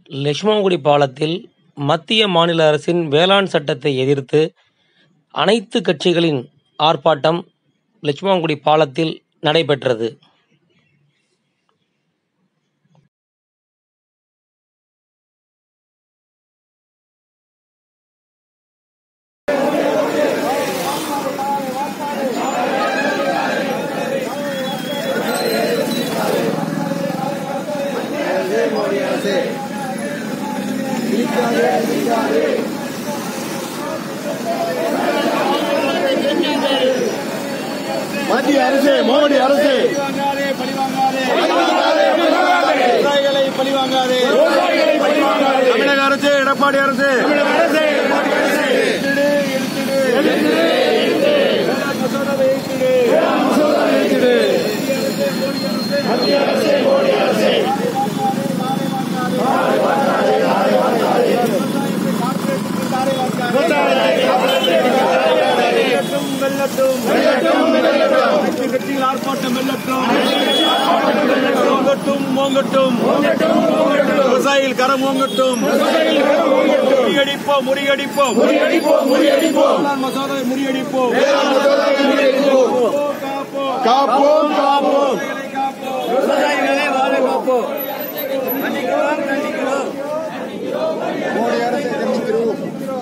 லட்சுமணகுடி பாலத்தில் மத்திய மாநில அரசின் வேளாண் சட்டத்தை எதிர்த்து அனைத்து கட்சிகளின் ஆர்ப்பாட்டம் லட்சுமணகுடி பாலத்தில் நடைபெற்றது மத்திய அரசு மோடி அரசு பழிவாங்காதே பழிவாங்காதே விவசாயிகளை பழிவாங்காதே தமிழக அரசு எடப்பாடி அரசு எதிர்த்திடு, எதிர்த்திடு. வேளாண் மசோதாவை எதிர்த்திடு. வெல்லட்டும், வெல்லட்டும். அனைத்து கட்சிகள் ஆர்ப்பாட்டம் வெல்லட்டும் ஓங்கட்டும் ஓங்கட்டும் விவசாயிகள் கரம் ஓங்கட்டும் முறியடிப்போம் முறியடிப்போம் வேளாண் மசோதாவை முறியடிப்போம் காப்போம், காப்போம் காப்போம் விவசாயிகளை வாழ காப்போம் மோடி அரசு கண்டிக்கிறோம்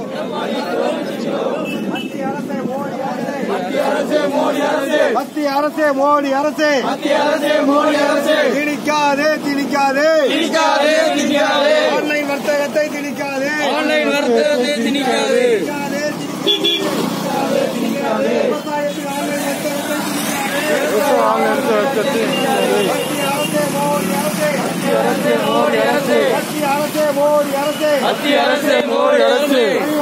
மத்திய அரசு மோடி அரசு மத்திய அரசு மோடி அரசு திணிக்காதே திணிக்காதே திணிக்காதே திணிக்காதே ஆன்லைன் வர்த்தகத்தை திணிக்காதே ஆன்லைன் வர்த்தகத்தை திணிக்காதே மத்திய அரசு மோடி அரசு மத்திய அரசு மோடி அரசு